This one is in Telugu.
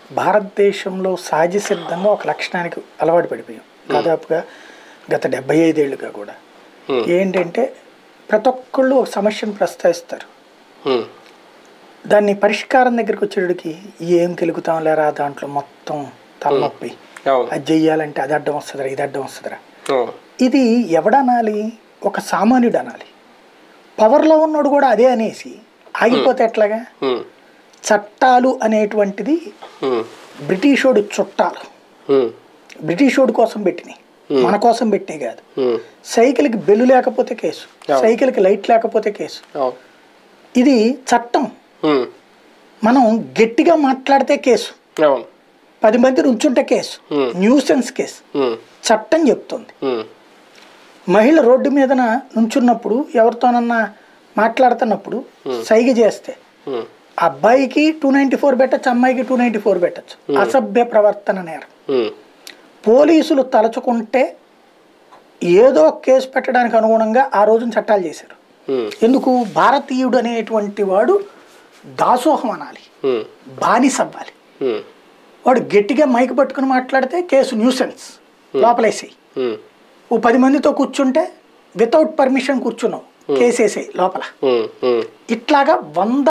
భారతదేశంలో సహజ సిద్ధంగా ఒక లక్షణానికి అలవాటు పడిపోయాం దాదాపుగా గత డెబ్బై ఐదేళ్లుగా కూడా Hmm. ఏంటంటే ప్రతి ఒక్కళ్ళు ఒక సమస్యను ప్రస్తావిస్తారు ఉమ్, దాన్ని పరిష్కారం దగ్గరికి వచ్చేటికి ఏం తెలుగుతాం లేరా దాంట్లో మొత్తం తలనొప్పి అవును అది చెయ్యాలంటే అది అడ్డం వస్తుందిరా ఇది అడ్డం వస్తుందిరా అవును ఇది ఎవడనాలి ఒక సామాన్యుడు అనాలి పవర్లో ఉన్నోడు కూడా అదే అనేసి ఆగిపోతే ఎట్లాగా ఉమ్, చట్టాలు అనేటువంటిది ఉమ్, బ్రిటిషోడు చుట్టాలు ఉమ్, బ్రిటిషోడు కోసం పెట్టినాయి మన కోసం పెట్టినాయి కాదు ఉమ్, సైకిల్కి బెల్లు లేకపోతే కేసు సైకిల్కి లైట్ లేకపోతే కేసు అవును ఇది చట్టం ఉమ్, మనం గట్టిగా మాట్లాడితే కేసు అవును పది మంది నుంచుంటే కేసు Hmm. న్యూసెన్స్ కేసు ఉమ్, చట్టం చెప్తుంది ఉమ్, మహిళ రోడ్డు మీదన నుంచున్నప్పుడు ఎవరితోనన్నా మాట్లాడుతున్నప్పుడు సైగ చేస్తే ఉమ్, అబ్బాయికి టూ నైంటీ ఫోర్ పెట్టచ్చు అమ్మాయికి టూ నైంటీ ఫోర్ పెట్టచ్చు అసభ్య ప్రవర్తన నేరం ఉమ్, పోలీసులు తలచుకుంటే ఏదో ఒక కేసు పెట్టడానికి అనుగుణంగా ఆ రోజున చట్టాలు చేశారు ఉమ్, ఎందుకు భారతీయుడు అనేటువంటి వాడు దాసోహం అనాలి ఉమ్, బానిస అవ్వాలి ఉమ్, వాడు గట్టిగా మైక్ పట్టుకుని మాట్లాడితే కేసు న్యూసెన్స్ లోపలేసి ఉమ్, ఓ పది మందితో కూర్చుంటే వితౌట్ పర్మిషన్ కూర్చున్నావు కేసేసాయి లోపల ఉమ్, ఉమ్. ఇట్లాగా వంద